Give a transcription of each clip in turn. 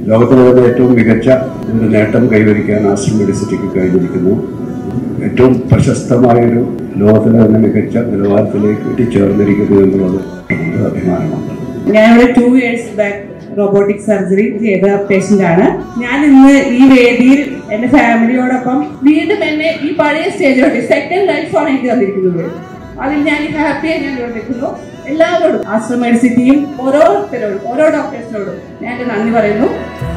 ലോകത്തിലെ തന്നെ ഏറ്റവും മികച്ച ഒരു നേട്ടം കൈവരിക്കാൻ ആശ്രം മെഡിസിറ്റിക്ക് കഴിഞ്ഞിരിക്കുന്നു ഏറ്റവും പ്രശസ്തമായൊരു ലോകത്തിലെ തന്നെ മികച്ച നിലവാരത്തിലേക്ക് എത്തിച്ചേർന്നിരിക്കുന്നു എന്നുള്ളത് വളരെ അഭിമാനമുണ്ട് ഞാനിവിടെ two years back robotic surgery ചെയ്ത പേഷ്യന്റ് ആണ് ഞാൻ ഇന്ന് ഈ വേദിയിൽ എന്റെ ഫാമിലിയോടൊപ്പം വീണ്ടും എന്നെ ഈ പഴയ സ്റ്റേജിലോട്ട് സെക്കൻഡ് ലൈഫാണ് എനിക്ക് തന്നിരിക്കുന്നത് അതിൽ ഞാൻ ഹാപ്പിയായി ഞാൻ ഇവിടെ നിൽക്കുന്നു എല്ലാവരോടും ആശ്രമ മെഡിസിറ്റിയും ഓരോരുത്തരോടും ഓരോ ഡോക്ടേഴ്സിനോടും ഞാൻ എൻ്റെ നന്ദി പറയുന്നു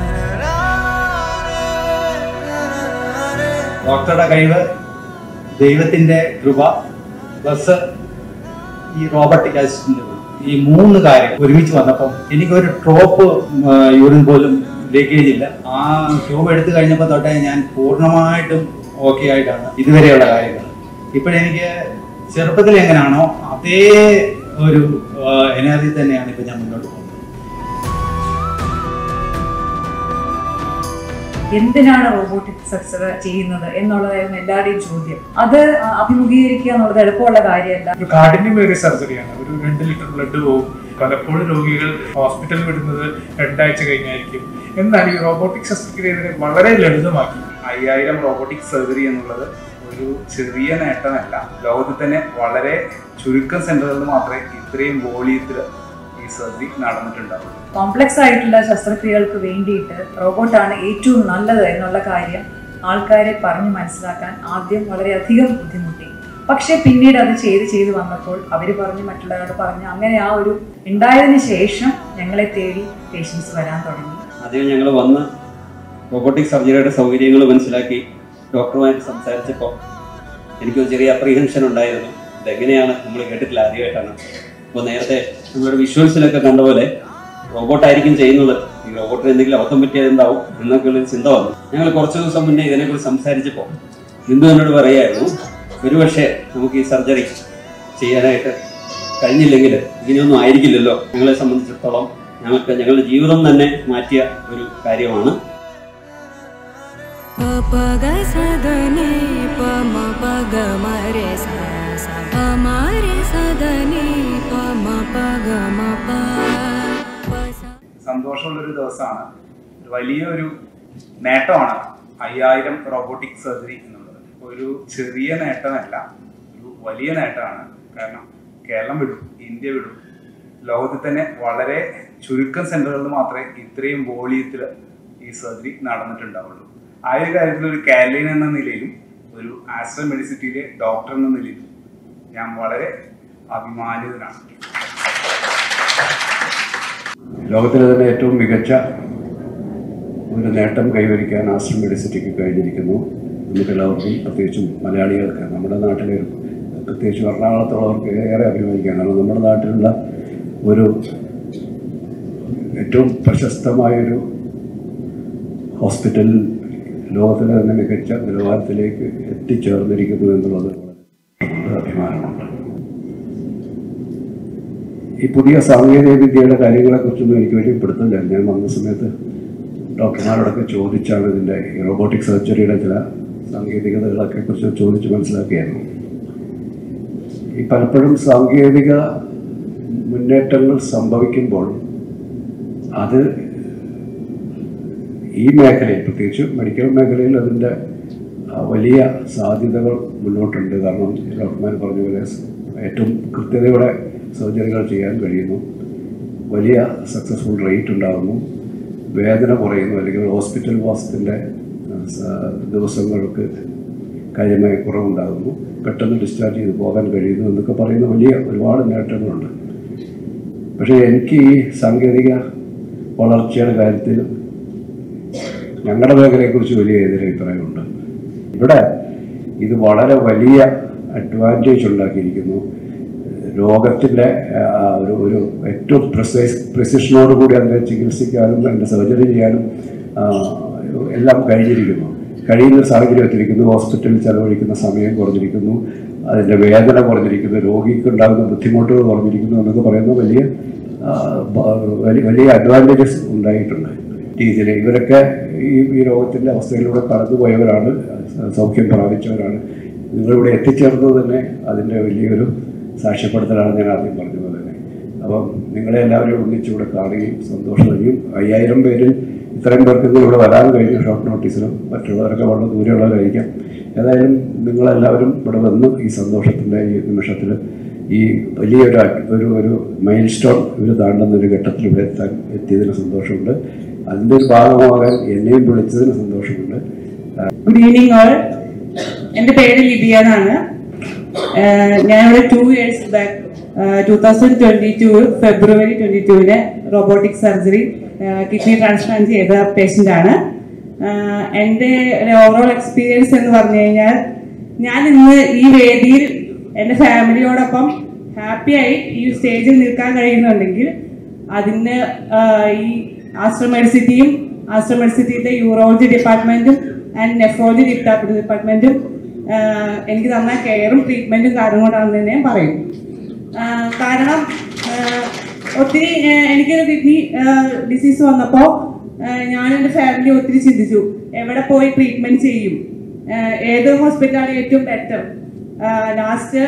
ഡോക്ടറുടെ കഴിവ് ദൈവത്തിന്റെ കൃപ പ്ലസ് ഈ റോബോട്ടിക് അസിസ്റ്റന്റ് ഈ മൂന്ന് കാര്യം ഒരുമിച്ച് വന്നപ്പം എനിക്കൊരു ഡ്രോപ്പ് യൂറിൻ പോലും ലീക്കേജ് ഇല്ല ആ ട്യൂബ് എടുത്തു കഴിഞ്ഞപ്പോൾ തൊട്ടേ ഞാൻ പൂർണ്ണമായിട്ടും ഓക്കെ ആയിട്ടാണ് ഇതുവരെയുള്ള കാര്യങ്ങൾ ഇപ്പോഴെനിക്ക് ചെറുപ്പത്തിൽ എങ്ങനെയാണോ അതേ ഒരു എനർജി തന്നെയാണ് ഇപ്പൊ ഞാൻ മുന്നോട്ട് പോകുന്നത് എന്തിനാണ് റോബോട്ടിക് സർജറി ചെയ്യുന്നത് എന്നുള്ളതായിരുന്നു എല്ലാവരുടെയും ചോദ്യം അത് അഭിമുഖീകരിക്കുക എന്നുള്ളത് എളുപ്പമുള്ള കാര്യമല്ല ഒരു കാഠിന്യമേറിയ സർജറിയാണ് ഒരു രണ്ട് ലിറ്റർ ബ്ലഡ് പോകും പലപ്പോഴും രോഗികൾ ഹോസ്പിറ്റലിൽ വിടുന്നത് രണ്ടാഴ്ച കഴിഞ്ഞായിരിക്കും എന്നാൽ ഈ റോബോട്ടിക് ശസ്ത്രക്രിയതിനെ വളരെ ലളിതമാക്കി അയ്യായിരം റോബോട്ടിക് സർജറി എന്നുള്ളത് ഒരു ചെറിയ നേട്ടമല്ല ലോകത്തിൽ തന്നെ വളരെ ചുരുക്കം സെന്ററുകളിൽ മാത്രമേ ഇത്രയും വോളിയത്തിൽ ഈ സർജറി നടന്നിട്ടുണ്ടാവുള്ളൂ കോംപ്ലക്സ് ആയിട്ടുള്ള ശസ്ത്രക്രിയകൾക്ക് വേണ്ടിയിട്ട് റോബോട്ടാണ് ഏറ്റവും നല്ലത് എന്നുള്ള കാര്യം ആൾക്കാരെ പറഞ്ഞ് മനസ്സിലാക്കാൻ ആദ്യം വളരെയധികം ബുദ്ധിമുട്ടി പക്ഷെ പിന്നീട് അത് ചെയ്ത് ചെയ്ത് വന്നപ്പോൾ അവർ പറഞ്ഞ് മറ്റുള്ളവരോട് പറഞ്ഞ് അങ്ങനെ ആ ഒരു ഉണ്ടായതിനു ശേഷം ഞങ്ങളെ തേടി പേഷ്യൻസ് വരാൻ തുടങ്ങി ആദ്യം ഞങ്ങൾ വന്ന് റോബോട്ടിക് സർജറിയുടെ സൗകര്യങ്ങൾ മനസ്സിലാക്കി ഡോക്ടറുമായിട്ട് സംസാരിച്ചപ്പോൾ എനിക്കൊരു ചെറിയ അപ്രീഹെൻഷൻ ഉണ്ടായിരുന്നു ഇതെങ്ങനെയാണ് നമ്മൾ കേട്ടിട്ടില്ല ആദ്യമായിട്ടാണ് അപ്പോൾ നേരത്തെ നമ്മുടെ വിഷ്വൽസിലൊക്കെ കണ്ട പോലെ റോബോട്ടായിരിക്കും ചെയ്യുന്നത് ഈ റോബോട്ടിന് എന്തെങ്കിലും അബദ്ധം പറ്റിയത് എന്താവും എന്നൊക്കെ ഉള്ളൊരു ചിന്ത വന്നു ഞങ്ങൾ കുറച്ച് ദിവസം മുന്നേ ഇതിനെക്കുറിച്ച് സംസാരിച്ചപ്പോൾ ബിന്ദു എന്നോട് പറയായിരുന്നു ഒരുപക്ഷെ നമുക്ക് ഈ സർജറി ചെയ്യാനായിട്ട് കഴിഞ്ഞില്ലെങ്കിൽ ഇങ്ങനെയൊന്നും ആയിരിക്കില്ലല്ലോ ഞങ്ങളെ സംബന്ധിച്ചിടത്തോളം ഞങ്ങൾക്ക് ഞങ്ങളുടെ ജീവിതം തന്നെ മാറ്റിയ ഒരു കാര്യമാണ് प ग स द नि प म प ग म रे स स प म रे स द नि प म प ग म प प स സന്തോഷമുള്ളൊരു ദിവസമാണ് ഒരു വലിയൊരു നേട്ടമാണ് അയ്യായിരം റോബോട്ടിക് സർജറി എന്നുള്ളത് ഒരു ചെറിയ നേട്ടമല്ല ഒരു വലിയ നേട്ടമാണ് കാരണം കേരളം വിടും ഇന്ത്യ വിടും ലോകത്തിൽ തന്നെ വളരെ ചുരുക്കം സെന്ററുകളിൽ മാത്രമേ ഇത്രയും വോളിയത്തിൽ ഈ സർജറി നടന്നിട്ടുണ്ടാവുള്ളൂ ആ ഒരു കാര്യത്തിൽ ഒരു കാലൈൻ എന്ന നിലയിലും ഒരു ആസ്ട്ര മെഡിസിറ്റിയിലെ ഡോക്ടർ എന്ന നിലയിലും ഞാൻ വളരെ അഭിമാനിതനാണ് ലോകത്തിലെ തന്നെ ഏറ്റവും മികച്ച ഒരു നേട്ടം കൈവരിക്കാൻ ആശ്രം മെഡിസിറ്റിക്ക് കഴിഞ്ഞിരിക്കുന്നു നമുക്കെല്ലാവർക്കും പ്രത്യേകിച്ചും മലയാളികൾക്ക് നമ്മുടെ നാട്ടിലെ പ്രത്യേകിച്ച് എറണാകുളത്തുള്ളവർക്ക് ഏറെ അഭിമാനിക്കാം കാരണം നമ്മുടെ നാട്ടിലുള്ള ഒരു ഏറ്റവും പ്രശസ്തമായൊരു ഹോസ്പിറ്റൽ ലോകത്തിലെ തന്നെ മികച്ച നിലവാരത്തിലേക്ക് എത്തിച്ചേർന്നിരിക്കുന്നു എന്നുള്ളത് വളരെ അഭിമാനമുണ്ട് ഈ പുതിയ സാങ്കേതിക വിദ്യയുടെ കാര്യങ്ങളെക്കുറിച്ചൊന്നും എനിക്ക് വലിയ പിടുത്തമില്ല ഞാൻ വന്ന സമയത്ത് ഡോക്ടർമാരോടൊക്കെ ചോദിച്ചാണ് ഇതിൻ്റെ ഈ റോബോട്ടിക് സർജറിയുടെ ചില സാങ്കേതികതകളൊക്കെ കുറിച്ച് ചോദിച്ച് മനസ്സിലാക്കിയായിരുന്നു ഈ പലപ്പോഴും സാങ്കേതിക മുന്നേറ്റങ്ങൾ സംഭവിക്കുമ്പോൾ അത് ഈ മേഖലയിൽ പ്രത്യേകിച്ച് മെഡിക്കൽ മേഖലയിൽ അതിൻ്റെ ആ, വലിയ സാധ്യതകൾ മുന്നോട്ടുണ്ട് കാരണം ഡോക്ടർമാർ പറഞ്ഞ പോലെ ഏറ്റവും കൃത്യതയോടെ സർജറികൾ ചെയ്യാൻ കഴിയുന്നു വലിയ സക്സസ്ഫുൾ റേറ്റ് ഉണ്ടാകുന്നു വേദന കുറയുന്നു അല്ലെങ്കിൽ ഹോസ്പിറ്റൽ വാസത്തിൻ്റെ ദിവസങ്ങൾക്ക് കാര്യമായ കുറവുണ്ടാകുന്നു പെട്ടെന്ന് ഡിസ്ചാർജ് ചെയ്ത് പോകാൻ കഴിയുന്നു എന്നൊക്കെ പറയുന്ന വലിയ ഒരുപാട് നേട്ടങ്ങളുണ്ട് പക്ഷേ എനിക്ക് ഈ സാങ്കേതിക വളർച്ചയുടെ കാര്യത്തിൽ ഞങ്ങളുടെ മേഖലയെക്കുറിച്ച് വലിയ എതിരഭിപ്രായമുണ്ട് ഇവിടെ ഇത് വളരെ വലിയ അഡ്വാൻറ്റേജ് ഉണ്ടാക്കിയിരിക്കുന്നു രോഗത്തിൻ്റെ ആ, ഒരു ഒരു ഏറ്റവും പ്രിസൈസ് പ്രിസിഷനോട് കൂടി അതിനെ ചികിത്സിക്കാനും അതിൻ്റെ സർജറി ചെയ്യാനും ആ, എല്ലാം കഴിഞ്ഞിരിക്കുന്നു കഴിയുന്ന സാഹചര്യം എത്തിയിരിക്കുന്നു ഹോസ്പിറ്റലിൽ ചെലവഴിക്കുന്ന സമയം കുറഞ്ഞിരിക്കുന്നു അതിൻ്റെ വേദന കുറഞ്ഞിരിക്കുന്നു രോഗിക്ക് ഉണ്ടാകുന്ന ബുദ്ധിമുട്ടുകൾ കുറഞ്ഞിരിക്കുന്നു എന്നൊക്കെ പറയുന്ന വലിയ ആ, ബ- വലിയ വലിയ അഡ്വാൻറ്റേജസ് ഉണ്ടായിട്ടുണ്ട് രീതിയിൽ ഇവരൊക്കെ ഈ ഈ രോഗത്തിൻ്റെ അവസ്ഥയിലൂടെ കടന്നുപോയവരാണ് സൗഖ്യം പ്രാപിച്ചവരാണ് നിങ്ങളിവിടെ എത്തിച്ചേർന്നത് തന്നെ അതിൻ്റെ വലിയൊരു സാക്ഷ്യപ്പെടുത്തലാണ് ഞാൻ ആദ്യം പറഞ്ഞത് തന്നെ അപ്പം നിങ്ങളെ എല്ലാവരും ഒന്നിച്ചിവിടെ കാണുകയും സന്തോഷവും അയ്യായിരം പേരിൽ ഇത്രയും പേർക്ക് ഇന്ന് ഇവിടെ വരാൻ കഴിഞ്ഞ ഷോർട്ട് നോട്ടീസിലും മറ്റുള്ളവരൊക്കെ വളരെ ദൂരെയുള്ളവരായിരിക്കാം ഏതായാലും നിങ്ങളെല്ലാവരും ഇവിടെ വന്നു ഈ സന്തോഷത്തിൻ്റെ ഈ നിമിഷത്തിൽ ഈ വലിയൊരു അ- ഒരു ഒരു മൈൽ സ്റ്റോൺ ഇവർ താണ്ടുന്ന ഒരു ഘട്ടത്തിൽ ഇവിടെ എത്താൻ എത്തിയതിന് സന്തോഷമുണ്ട് അതിൻ്റെ ഒരു ഭാഗമാകാൻ എന്നെയും വിളിച്ചതിന് സന്തോഷമുണ്ട് ഗുഡ് ഈവനിങ് ഓൾ എൻ്റെ പേര് ലിബിയ എന്നാണ് ആഹ് ഞാനിവിടെ two years back two thousand twenty two February twenty ടുവിന് റോബോട്ടിക് സർജറി കിഡ്നി ട്രാൻസ്പ്ലാന്റ് ചെയ്ത പേഷ്യൻ്റ് ആണ് ആഹ് എൻ്റെ ഒരു ഓവറോൾ എക്സ്പീരിയൻസ് എന്ന് പറഞ്ഞു കഴിഞ്ഞാൽ ഞാൻ ഇന്ന് ഈ വേദിയിൽ എൻ്റെ ഫാമിലിയോടൊപ്പം ഹാപ്പിയായി ഈ സ്റ്റേജിൽ നിൽക്കാൻ കഴിയുന്നുണ്ടെങ്കിൽ അതിന് ആഹ് ഈ ആശ്രമ മെഡിസിറ്റിയും ആശ്രമ മെഡിസിറ്റിയുടെ യൂറോളജി ഡിപ്പാർട്ട്മെന്റും ആൻഡ് നെഫ്രോളജി ഡിപ്പാർട്ട്മെന്റും ആഹ് എനിക്ക് തന്ന കെയറും ട്രീറ്റ്മെന്റും കാരണം കൊണ്ടാണെന്ന് തന്നെ ഞാൻ പറയും ആഹ് കാരണം ആഹ് ഒത്തിരി ആഹ് എനിക്കൊരു കിഡ്നി ഡിസീസ് വന്നപ്പോൾ ഞാൻ എൻ്റെ ഫാമിലി ഒത്തിരി ചിന്തിച്ചു എവിടെ പോയി ട്രീറ്റ്മെന്റ് ചെയ്യും ആഹ് ഏത് ഹോസ്പിറ്റലാണ് ഏറ്റവും ബെറ്റർ ലാസ്റ്റ്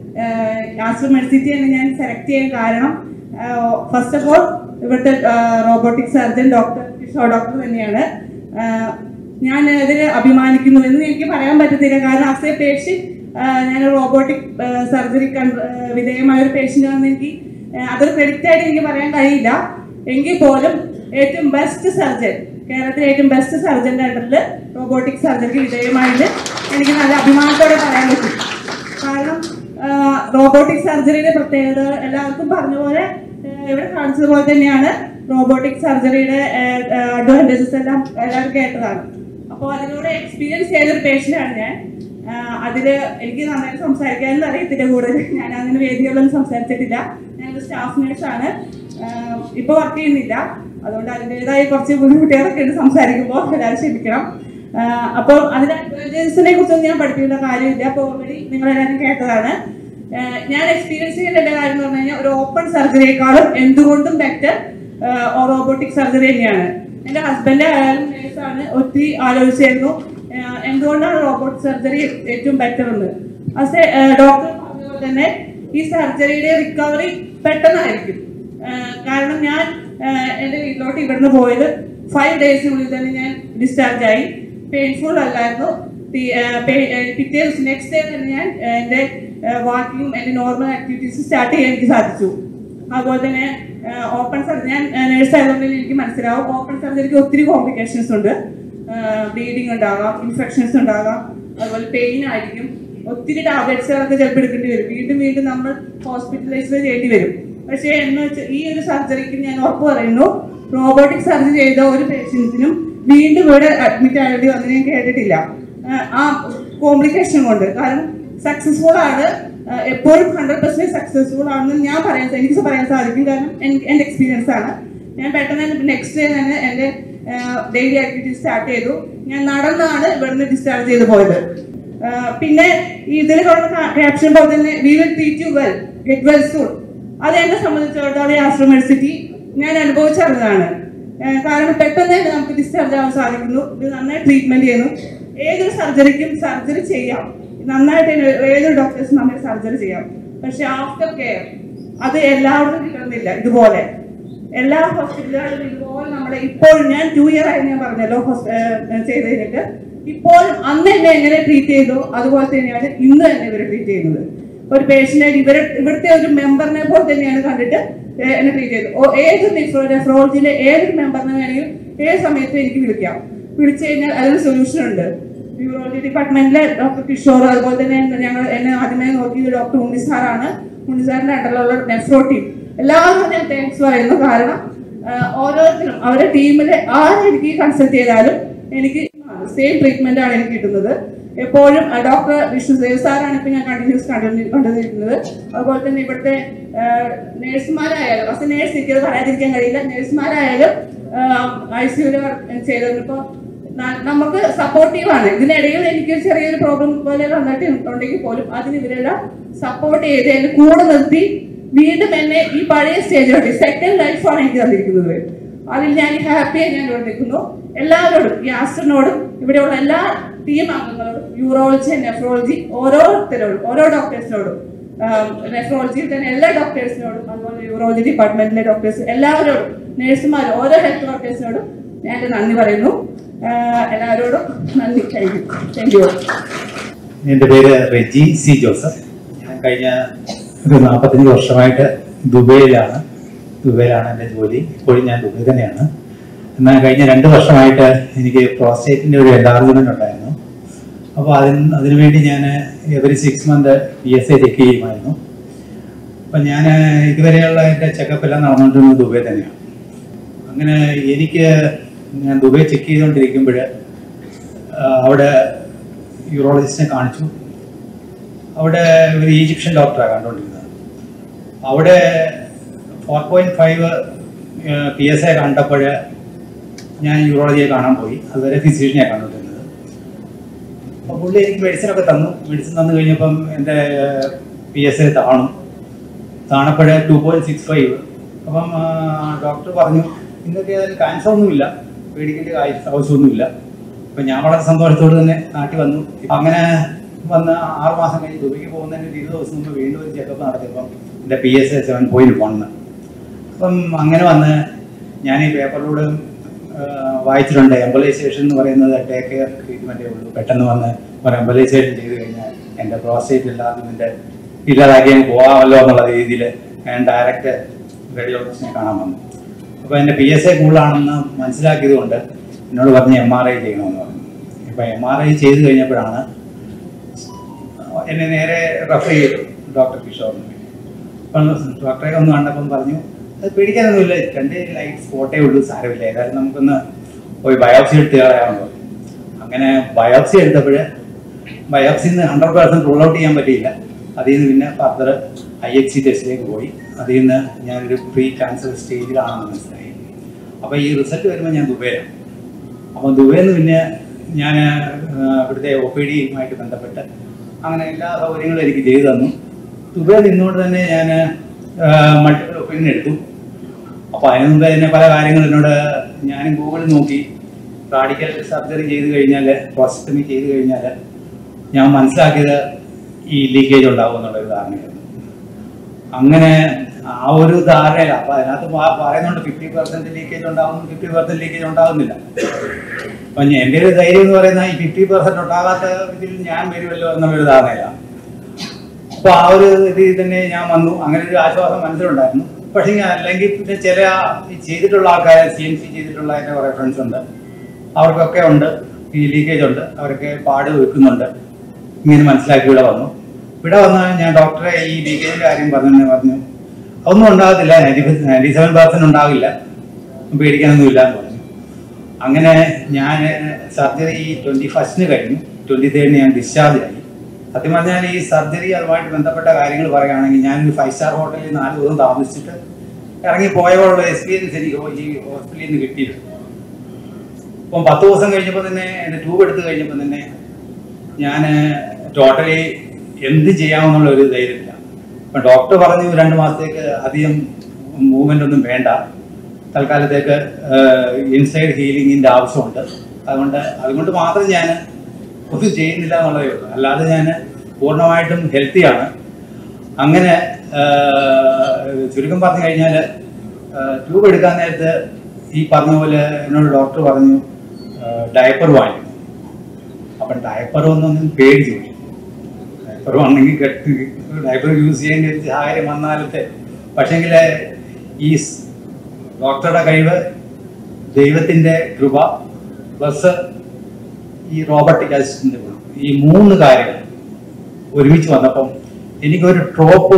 ആശ്രമ മെഡിസിറ്റി എന്ന് ഞാൻ സെലക്ട് ചെയ്യാൻ കാരണം ഫസ്റ്റ് ഓഫ് ഓൾ ഇവിടുത്തെ robotic surgeon doctor Kishore doctor തന്നെയാണ് ആഹ് ഞാൻ ഇതിൽ അഭിമാനിക്കുന്നു എന്ന് എനിക്ക് പറയാൻ പറ്റത്തില്ല കാരണം ആസ് എ പേഷ്യൻ ഞാൻ റോബോട്ടിക് സർജറി വിധേയമായ ഒരു പേഷ്യൻ്റ് ആണെന്ന് എനിക്ക് ആഹ് അതൊരു ക്രെഡിറ്റ് ആയിട്ട് എനിക്ക് പറയാൻ കഴിയില്ല എങ്കിൽ പോലും ഏറ്റവും ബെസ്റ്റ് സർജൻ കേരളത്തിലെ ഏറ്റവും ബെസ്റ്റ് സർജന്റെ അണ്ടറിൽ റോബോട്ടിക് സർജറിക്ക് വിധേയമായിട്ട് എനിക്ക് നല്ല അഭിമാനത്തോടെ പറയാൻ പറ്റും കാരണം റോബോട്ടിക് സർജറിയുടെ പ്രത്യേകത എല്ലാവർക്കും പറഞ്ഞ പോലെ ആഹ് ഇവിടെ കാണിച്ചതുപോലെ തന്നെയാണ് റോബോട്ടിക് സർജറിയുടെ അഡ്വാൻറ്റേജസ് എല്ലാം എല്ലാവരും കേട്ടതാണ് അപ്പോൾ അതിലൂടെ എക്സ്പീരിയൻസ് ചെയ്ത ഒരു പേഷ്യൻ്റാണ് ഞാൻ ആഹ് അതില് എനിക്ക് നന്നായിട്ട് സംസാരിക്കാനും അറിയത്തില്ല കൂടുതൽ ഞാൻ അങ്ങനെ വേദികളിലൊന്നും സംസാരിച്ചിട്ടില്ല ഞാനൊരു സ്റ്റാഫ് നേഴ്സാണ് ഇപ്പോൾ വർക്ക് ചെയ്യുന്നില്ല അതുകൊണ്ട് അതിൻ്റെതായ കുറച്ച് ബുദ്ധിമുട്ടുകളൊക്കെ ഉണ്ട് സംസാരിക്കുമ്പോൾ എല്ലാവരും ക്ഷമിക്കണം ആഹ് അപ്പോൾ അതിന്റെ അഡ്വാൻറ്റേജസിനെ കുറിച്ചൊന്നും ഞാൻ പഠിപ്പിക്കേണ്ട കാര്യമില്ല അപ്പോൾ ഓൾറെഡി നിങ്ങളെല്ലാവരും കേട്ടതാണ് ആഹ് ഞാൻ എക്സ്പീരിയൻസ് ചെയ്യേണ്ട എൻ്റെ കാര്യം എന്ന് പറഞ്ഞു കഴിഞ്ഞാൽ ഒരു ഓപ്പൺ സർജറിയേക്കാളും എന്തുകൊണ്ടും ബെറ്റർ റോബോട്ടിക് സർജറി തന്നെയാണ് എൻ്റെ ഹസ്ബൻഡ് ആയാലും നേഴ്സാണ് ഒത്തിരി ആലോചിച്ചായിരുന്നു ആഹ് എന്തുകൊണ്ടാണ് റോബോട്ട് സർജറി ഏറ്റവും ബെറ്റർ എന്ന് പക്ഷേ ഡോക്ടർ പറഞ്ഞ പോലെ തന്നെ ഈ സർജറിയുടെ റിക്കവറി പെട്ടെന്നായിരിക്കും ആഹ് കാരണം ഞാൻ ആഹ് എൻ്റെ വീട്ടിലോട്ട് ഇവിടുന്ന് പോയത് ഫൈവ് ഡേയ്സിനുള്ളിൽ തന്നെ ഞാൻ ഡിസ്ചാർജ് ആയി പെയിൻഫുൾ അല്ലായിരുന്നു പി- ആഹ് പേ- ആഹ് പിറ്റേ ദിവസം നെക്സ്റ്റ് ഡേ തന്നെ ഞാൻ ആഹ് എൻ്റെ വാക്കിങ്ങും എൻ്റെ നോർമൽ ആക്ടിവിറ്റീസ് സ്റ്റാർട്ട് ചെയ്യാൻ എനിക്ക് സാധിച്ചു അതുപോലെ തന്നെ ഓപ്പൺ സർജറി ഞാൻ നേഴ്സ് ആയതുകൊണ്ട് എനിക്ക് മനസ്സിലാവും ഓപ്പൺ സർജറിക്ക് ഒത്തിരി കോംപ്ലിക്കേഷൻസ് ഉണ്ട് ബ്ലീഡിങ് ഉണ്ടാകാം ഇൻഫെക്ഷൻസ് ഉണ്ടാകാം അതുപോലെ പെയിൻ ആയിരിക്കും ഒത്തിരി ടാബ്ലറ്റ്സുകളൊക്കെ ചിലപ്പോൾ എടുക്കേണ്ടി വരും വീണ്ടും വീണ്ടും നമ്മൾ ഹോസ്പിറ്റലൈസ് ചെയ്യേണ്ടി വരും പക്ഷേ എന്ന് വെച്ചാൽ ഈ ഒരു സർജറിക്ക് ഞാൻ ഉറപ്പ് പറയുന്നു റോബോട്ടിക് സർജറി ചെയ്ത ഒരു പേഷ്യൻസിനും വീണ്ടും ഇവിടെ അഡ്മിറ്റ് ആയത് അങ്ങനെ ഞാൻ കേട്ടിട്ടില്ല ആഹ് ആ കോംപ്ലിക്കേഷൻ കൊണ്ട് കാരണം സക്സസ്ഫുൾ ആണ് ആഹ് എപ്പോഴും ഹൺഡ്രഡ് പെർസെന്റ് സക്സസ്ഫുൾ ആണെന്ന് ഞാൻ പറയാൻ എനിക്ക് പറയാൻ സാധിക്കും കാരണം എനിക്ക് എൻ്റെ എക്സ്പീരിയൻസ് ആണ് ഞാൻ പെട്ടെന്ന് നെക്സ്റ്റ് ഡേ തന്നെ എൻ്റെ ഡെയിലി ആക്ടിവിറ്റി സ്റ്റാർട്ട് ചെയ്തു ഞാൻ നടന്നാണ് ഇവിടുന്ന് ഡിസ്ചാർജ് ചെയ്ത് പോയത് ആഹ് പിന്നെ ഇതിൽ കാണുന്ന ക്യാപ്ഷൻ പോലെ തന്നെ we will treat you well get well soon അത് എന്നെ സംബന്ധിച്ചിടത്തോളം ഈ ആശ്രമ മെഡിസിറ്റി ഞാൻ അനുഭവിച്ചറിഞ്ഞതാണ് ആഹ് കാരണം പെട്ടെന്ന് തന്നെ നമുക്ക് ഡിസ്ചാർജ് ആവാൻ സാധിക്കുന്നു ഇത് നന്നായി ട്രീറ്റ്മെന്റ് ചെയ്യുന്നു ഏതൊരു സർജറിക്കും സർജറി ചെയ്യാം നന്നായിട്ട് തന്നെ ഏതൊരു ഡോക്ടേഴ്സും നമുക്ക് സർജറി ചെയ്യാം പക്ഷെ ആഫ്റ്റർ കെയർ അത് എല്ലാവർക്കും കിട്ടുന്നില്ല ഇതുപോലെ എല്ലാ ഹോസ്പിറ്റലുകളിലും ഇതുപോലെ നമ്മളെ ഇപ്പോൾ ഞാൻ ടു ഇയർ ആയി ഞാൻ പറഞ്ഞല്ലോ ഹോസ്- ഏഹ് ചെയ്ത് കഴിഞ്ഞിട്ട് ഇപ്പോഴും അന്ന് എന്നെ എങ്ങനെ ട്രീറ്റ് ചെയ്തു അതുപോലെ തന്നെയാണ് ഇന്ന് തന്നെ ഇവരെ ട്രീറ്റ് ചെയ്യുന്നത് ഒരു പേഷ്യനെ ഇവരെ ഇവിടുത്തെ ഒരു മെമ്പറിനെ പോലെ തന്നെയാണ് കണ്ടിട്ട് ഏഹ് എന്നെ ട്രീറ്റ് ചെയ്തത് ഓ ഏത് നെഫ്രോ നെഫ്രോളജിയിലെ ഏതൊരു മെമ്പറിനെ വേണമെങ്കിലും ഏത് സമയത്തും എനിക്ക് വിളിക്കാം വിളിച്ചു കഴിഞ്ഞാൽ അതിന് സൊല്യൂഷൻ ഉണ്ട് യൂറോളജി ഡിപ്പാർട്ട്മെന്റിലെ ഡോക്ടർ കിഷോർ അതുപോലെ തന്നെ ഞങ്ങൾ എന്നെ ആദ്യമേ നോക്കിയത് ഡോക്ടർ ഉണ്ണി സാറാണ് ഉണ്ണി സാറിന്റെ അണ്ടറിലുള്ള നെഫ്രോ ടീം എല്ലാവരും ഞാൻ താങ്ക്സ് പറയുന്നു കാരണം ആഹ് ഓരോരുത്തരും അവരുടെ ടീമിലെ ആരും എനിക്ക് കൺസൾട്ട് ചെയ്താലും എനിക്ക് സെയിം ട്രീറ്റ്മെന്റ് ആണ് എനിക്ക് കിട്ടുന്നത് എപ്പോഴും ഡോക്ടർ വിഷ്ണു ദേവ് സാറാണ് ഇപ്പൊ ഞാൻ കണ്ടിന്യൂസ് കണ്ടു കണ്ടുവന്നിരിക്കുന്നത് അതുപോലെ തന്നെ ഇവിടുത്തെ നേഴ്സുമാരായാലും പക്ഷെ നേഴ്സ് എനിക്കത് പറയാതിരിക്കാൻ കഴിയില്ല നേഴ്സുമാരായാലും ഐ സിയുല് ചെയ്തപ്പോൾ നമുക്ക് സപ്പോർട്ടീവ് ആണ് ഇതിനിടയിൽ എനിക്ക് ചെറിയൊരു പ്രോബ്ലം പോലെ വന്നിട്ട് ഉണ്ടെങ്കിൽ പോലും അതിന് ഇവരെല്ലാം സപ്പോർട്ട് ചെയ്ത് എന്നെ കൂടെ നിർത്തി വീണ്ടും എന്നെ ഈ പഴയ സ്റ്റേജിലോട്ട് സെക്കൻഡ് ലൈഫാണ് എനിക്ക് തന്നിരിക്കുന്നത് അതിൽ ഞാൻ ഹാപ്പിയായി ഞാൻ ഇവിടെ നിൽക്കുന്നു എല്ലാവരോടും ഈ ആസ്റ്ററിനോടും ഇവിടെയുള്ള എല്ലാ ടീം അംഗങ്ങളോടും യൂറോളജി നെഫ്രോളജി ഓരോരുത്തരോടും ഓരോ ഡോക്ടേഴ്സിനോടും നെഫ്രോളജിയിൽ തന്നെ എല്ലാ ഡോക്ടേഴ്സിനോടും അതുപോലെ യൂറോളജി ഡിപ്പാർട്ട്മെന്റിലെ ഡോക്ടേഴ്സ് എല്ലാവരോടും നഴ്സുമാരും ഓരോ ഹെൽത്ത് വർക്കേഴ്സിനോടും ഞാൻ എൻ്റെ നന്ദി പറയുന്നു ആഹ് എല്ലാവരോടും നന്ദി താങ്ക് യു താങ്ക് യു എൻ്റെ പേര് റെജി സി ജോസഫ് ഞാൻ കഴിഞ്ഞ ഒരു നാൽപ്പത്തഞ്ച് വർഷമായിട്ട് ദുബൈയിലാണ് ദുബൈയിലാണ് എൻ്റെ ജോലി ഇപ്പോഴും ഞാൻ ദുബൈ തന്നെയാണ് എന്നാൽ കഴിഞ്ഞ രണ്ട് വർഷമായിട്ട് എനിക്ക് പ്രോസ്റ്റേറ്റിൻ്റെ ഒരു എൻലാർജ്മെൻ്റ് ഉണ്ടായിരുന്നു അപ്പോൾ അതിന് അതിനുവേണ്ടി ഞാൻ every six month P S I check ചെയ്യുമായിരുന്നു അപ്പം ഞാൻ ഇതുവരെയുള്ള എൻ്റെ ചെക്കപ്പ് എല്ലാം നടന്നുകൊണ്ടിരുന്നത് ദുബൈ തന്നെയാണ് അങ്ങനെ എനിക്ക് ഞാൻ ദുബൈ ചെക്ക് ചെയ്തുകൊണ്ടിരിക്കുമ്പോൾ അവിടെ യൂറോളജിസ്റ്റിനെ കാണിച്ചു അവിടെ ഒരു ഈജിപ്ഷ്യൻ ഡോക്ടറാണ് കണ്ടുകൊണ്ടിരുന്നത് അവിടെ four point five P S I കണ്ടപ്പോൾ ഞാൻ യൂറോളജിയെ കാണാൻ പോയി അതുവരെ ഫിസിഷ്യനെ കണ്ടുകൊണ്ടിരുന്നത് അപ്പോൾ പുള്ളി എനിക്ക് മെഡിസിനൊക്കെ തന്നു മെഡിസിൻ തന്നു കഴിഞ്ഞപ്പം എൻ്റെ പി എസ് ഐ താണു താണപ്പോൾ ടു പോയിന്റ് സിക്സ് ഫൈവ് അപ്പം ഡോക്ടർ പറഞ്ഞു ഇന്നൊക്കെ ഏതായാലും ക്യാൻസർ ഒന്നുമില്ല പേടിക്കേണ്ട ആവശ്യ- ആവശ്യമൊന്നുമില്ല അപ്പം ഞാൻ വളരെ സന്തോഷത്തോട് തന്നെ നാട്ടിൽ വന്നു അങ്ങനെ വന്ന് ആറ് മാസം കഴിഞ്ഞ് ദുബൈക്ക് പോകുന്നതിന് ഒരു ഇരുപത് ദിവസം മുമ്പ് വീണ്ടും ഒരു ചെക്കപ്പ് നടത്തിയപ്പം എൻ്റെ P S A seven point one അപ്പം അങ്ങനെ വന്ന് ഞാൻ ഈ പേപ്പറിലൂടെ വായിച്ചിട്ടുണ്ട് എംബലൈസേഷൻ എന്ന് പറയുന്നത് ടേക്ക് കെയർ ട്രീറ്റ്മെൻറ്റേ ഉള്ളൂ പെട്ടെന്ന് വന്ന് ഒരു എംബലൈസേഷൻ ചെയ്ത് കഴിഞ്ഞാൽ എൻ്റെ പ്രോസ്റ്റേറ്റ് ഇല്ലാത്തതിൻ്റെ ഇല്ലാതാക്കി അങ്ങ് പോകാമല്ലോ എന്നുള്ള രീതിയിൽ ഞാൻ ഡയറക്റ്റ് റേഡിയോളജിസ്റ്റിനെ കാണാൻ വന്നു അപ്പോൾ എൻ്റെ പി എസ് എ കൂടുതലാണെന്ന് മനസ്സിലാക്കിയത് കൊണ്ട് എന്നോട് പറഞ്ഞ് എം ആർ ഐ ചെയ്യണമെന്ന് പറഞ്ഞു ഇപ്പം എം ആർ ഐ ചെയ്ത് കഴിഞ്ഞപ്പോഴാണ് എന്നെ നേരെ റെഫർ ചെയ്തു ഡോക്ടർ കിഷോറിന് അപ്പം ഡോക്ടറെ ഒന്ന് കണ്ടപ്പം പറഞ്ഞു അത് പേടിക്കാനൊന്നുമില്ല രണ്ട് ലൈറ്റ് സ്പോട്ടേ ഉള്ളൂ സാരമില്ല ഏതായാലും നമുക്കൊന്ന് പോയി ബയോപ്സി എടുത്ത് കളയാമെന്ന് പറഞ്ഞു അങ്ങനെ ബയോപ്സി എടുത്തപ്പോൾ ബയോപ്സിയിൽ നിന്ന് ഹൺഡ്രഡ് പെർസെൻറ്റ് റൂൾ ഔട്ട് ചെയ്യാൻ പറ്റിയില്ല അതിൽ നിന്ന് പിന്നെ ഫർദർ ഐ എച്ച് സി ടെസ്റ്റിലേക്ക് പോയി അതിൽ നിന്ന് ഞാനൊരു പ്രീ ക്യാൻസർ സ്റ്റേജിലാണെന്ന് മനസ്സിലായി അപ്പോൾ ഈ റിസൾട്ട് വരുമ്പോൾ ഞാൻ ദുബൈയിലാണ് അപ്പോൾ ദുബൈയിൽ നിന്ന് പിന്നെ ഞാൻ ഇവിടുത്തെ ഒ പി ഡിയുമായിട്ട് ബന്ധപ്പെട്ട് അങ്ങനെ എല്ലാ സൗകര്യങ്ങളും എനിക്ക് ചെയ്തു തന്നു ദുബൈയിൽ നിന്നുകൊണ്ട് തന്നെ ഞാൻ മൾട്ടിപ്പിൾ ഒപ്പീനിയൻ എടുത്തു അപ്പോൾ അതിന് മുമ്പ് തന്നെ പല കാര്യങ്ങളും എന്നോട് ഞാൻ ഗൂഗിളിൽ നോക്കി റാഡിക്കൽ സർജറി ചെയ്ത് കഴിഞ്ഞാൽ പ്രോസ്റ്റമി ചെയ്ത് കഴിഞ്ഞാൽ ഞാൻ മനസ്സിലാക്കിയത് ഈ ലീക്കേജ് ഉണ്ടാവും എന്നുള്ളൊരു ധാരണയായിരുന്നു അങ്ങനെ ആ ഒരു ധാരണയില്ല അപ്പൊ അതിനകത്ത് പ- പറയുന്നുണ്ട് ഫിഫ്റ്റി പെർസെന്റ് ലീക്കേജ് ഉണ്ടാവും ഫിഫ്റ്റി പെർസെന്റ് ലീക്കേജ് ഉണ്ടാകുന്നില്ല അപ്പൊ ഞാൻ- എൻ്റെ ഒരു ധൈര്യം എന്ന് പറയുന്നത് ഈ ഫിഫ്റ്റി പെർസെന്റ് ഉണ്ടാകാത്ത ഇതിൽ ഞാൻ വരുമല്ലോ എന്നുള്ളൊരു ധാരണയില്ല അപ്പൊ ആ ഒരു രീതിയിൽ തന്നെ ഞാൻ വന്നു അങ്ങനെ ഒരു ആശ്വാസം മനസ്സിലുണ്ടായിരുന്നു പക്ഷേ ഞാൻ അല്ലെങ്കിൽ പിന്നെ ചില ഈ ചെയ്തിട്ടുള്ള ആൾക്കാരെ സി എം സി ചെയ്തിട്ടുള്ള എൻ്റെ കുറേ ഫ്രണ്ട്സ് ഉണ്ട് അവർക്കൊക്കെ ഉണ്ട് ഈ ലീക്കേജ് ഉണ്ട് അവരൊക്കെ പാട് വെക്കുന്നുണ്ട് ഇങ്ങനെ മനസ്സിലാക്കി ഇവിടെ വന്നു ഇവിടെ വന്ന് ഞാൻ ഡോക്ടറെ ഈ ലീക്കേജിന്റെ കാര്യം പറഞ്ഞു പറഞ്ഞു ഒന്നും ഉണ്ടാകത്തില്ല നയൻറ്റി നയൻറ്റി സെവൻ പെർസെന്റ് ഉണ്ടാകില്ല പേടിക്കാനൊന്നുമില്ല എന്ന് പറഞ്ഞു അങ്ങനെ ഞാൻ സർജറി ട്വന്റി ഫസ്റ്റിന് കഴിഞ്ഞു ട്വന്റി തേർഡിന് ഞാൻ ഡിസ്ചാർജ് ആയി സത്യം പറഞ്ഞാൽ ഈ സർജറി അതുമായിട്ട് ബന്ധപ്പെട്ട കാര്യങ്ങൾ പറയുകയാണെങ്കിൽ ഞാനൊരു ഫൈവ് സ്റ്റാർ ഹോട്ടലിൽ നാല് ദിവസം താമസിച്ചിട്ട് ഇറങ്ങി പോയപ്പോഴുള്ള എക്സ്പീരിയൻസ് എനിക്ക് ഈ ഹോസ്പിറ്റലിൽ നിന്ന് കിട്ടിയിട്ടുണ്ട് അപ്പം പത്ത് ദിവസം കഴിഞ്ഞപ്പോൾ തന്നെ എൻ്റെ ട്യൂബ് എടുത്ത് കഴിഞ്ഞപ്പോൾ തന്നെ ഞാൻ ടോട്ടലി എന്ത് ചെയ്യാമെന്നുള്ള ഒരു ധൈര്യമില്ല അപ്പം ഡോക്ടർ പറഞ്ഞു രണ്ട് മാസത്തേക്ക് അധികം മൂവ്മെൻ്റ് ഒന്നും വേണ്ട തൽക്കാലത്തേക്ക് ഇൻസൈഡ് ഹീലിങ്ങിൻ്റെ ആവശ്യമുണ്ട് അതുകൊണ്ട് അതുകൊണ്ട് മാത്രം ഞാൻ ഒന്നും ചെയ്യുന്നില്ല എന്നുള്ളതേ ഉള്ളൂ അല്ലാതെ ഞാൻ പൂർണ്ണമായിട്ടും ഹെൽത്തിയാണ് അങ്ങനെ ആ, ചുരുക്കം പറഞ്ഞു കഴിഞ്ഞാൽ ട്യൂബ് എടുക്കാൻ നേരത്ത് ഈ പറഞ്ഞ പോലെ എന്നോട് ഡോക്ടർ പറഞ്ഞു ഡയപ്പർ വാങ്ങി അപ്പം ഡയപ്പർ ഒന്നൊന്നും പേടിച്ചു ഡയപ്പർ വാങ്ങണമെങ്കിൽ കെട്ടി ഡയപ്പർ യൂസ് ചെയ്യേണ്ട ഒരു സാഹചര്യം വന്നാലത്തെ പക്ഷെങ്കിൽ ഈ സ് ഡോക്ടറുടെ കഴിവ് ദൈവത്തിൻ്റെ കൃപ പ്ലസ് ഈ റോബോട്ടിക് അസിസ്റ്റന്റ് ഗുണം ഈ മൂന്ന് കാര്യങ്ങൾ ഒരുമിച്ച് വന്നപ്പം എനിക്കൊരു ഡ്രോപ്പ്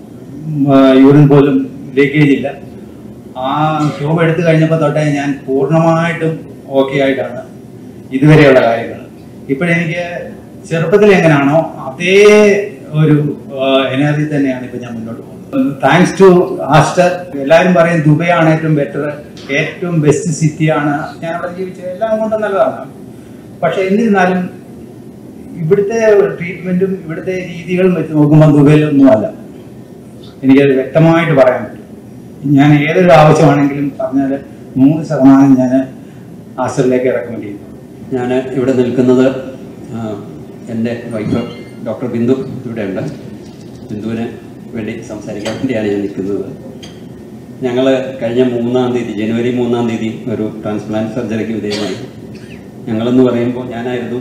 യൂറിൻ പോലും ലീക്കേജ് ഇല്ല ആ ട്യൂബ് എടുത്തു കഴിഞ്ഞപ്പോൾ തൊട്ടേ ഞാൻ പൂർണ്ണമായിട്ടും ഓക്കെ ആയിട്ടാണ് ഇതുവരെയുള്ള കാര്യങ്ങൾ ഇപ്പോഴെനിക്ക് ചെറുപ്പത്തിൽ എങ്ങനെയാണോ അതേ ഒരു എനർജി തന്നെയാണ് ഇപ്പൊ ഞാൻ മുന്നോട്ട് പോകുന്നത് താങ്ക്സ് ടു ആസ്റ്റർ എല്ലാവരും പറയും ദുബൈ ആണ് ഏറ്റവും ബെറ്റർ ഏറ്റവും ബെസ്റ്റ് സിറ്റിയാണ് ഞാൻ അവിടെ ജീവിച്ചത് എല്ലാം കൊണ്ടും നല്ലതാണ് പക്ഷെ എന്നിരുന്നാലും ഇവിടുത്തെ ട്രീറ്റ്മെന്റും ഇവിടുത്തെ രീതികളും വെച്ച് നോക്കുമ്പോൾ ദുബൈയിലൊന്നും അല്ല എനിക്കത് വ്യക്തമായിട്ട് പറയാൻ പറ്റും ഞാൻ ഏതൊരു ആവശ്യമാണെങ്കിലും പറഞ്ഞാൽ നൂറ് ശതമാനം ഞാൻ ആസ്റ്ററിലേക്ക് റെക്കമെൻഡ് ചെയ്യുന്നു ഞാൻ ഇവിടെ നിൽക്കുന്നത് ആ, എൻ്റെ വൈഫ് ഡോക്ടർ ബിന്ദു ഇവിടെയുണ്ട് ബിന്ദുവിന് വേണ്ടി സംസാരിക്കാൻ വേണ്ടിയാണ് ഞാൻ നിൽക്കുന്നത് ഞങ്ങൾ കഴിഞ്ഞ മൂന്നാം തീയതി ജനുവരി മൂന്നാം തീയതി ഒരു ട്രാൻസ്പ്ലാന്റ് സർജറിക്ക് വിധേയമായി ഞങ്ങളെന്ന് പറയുമ്പോൾ ഞാനായിരുന്നു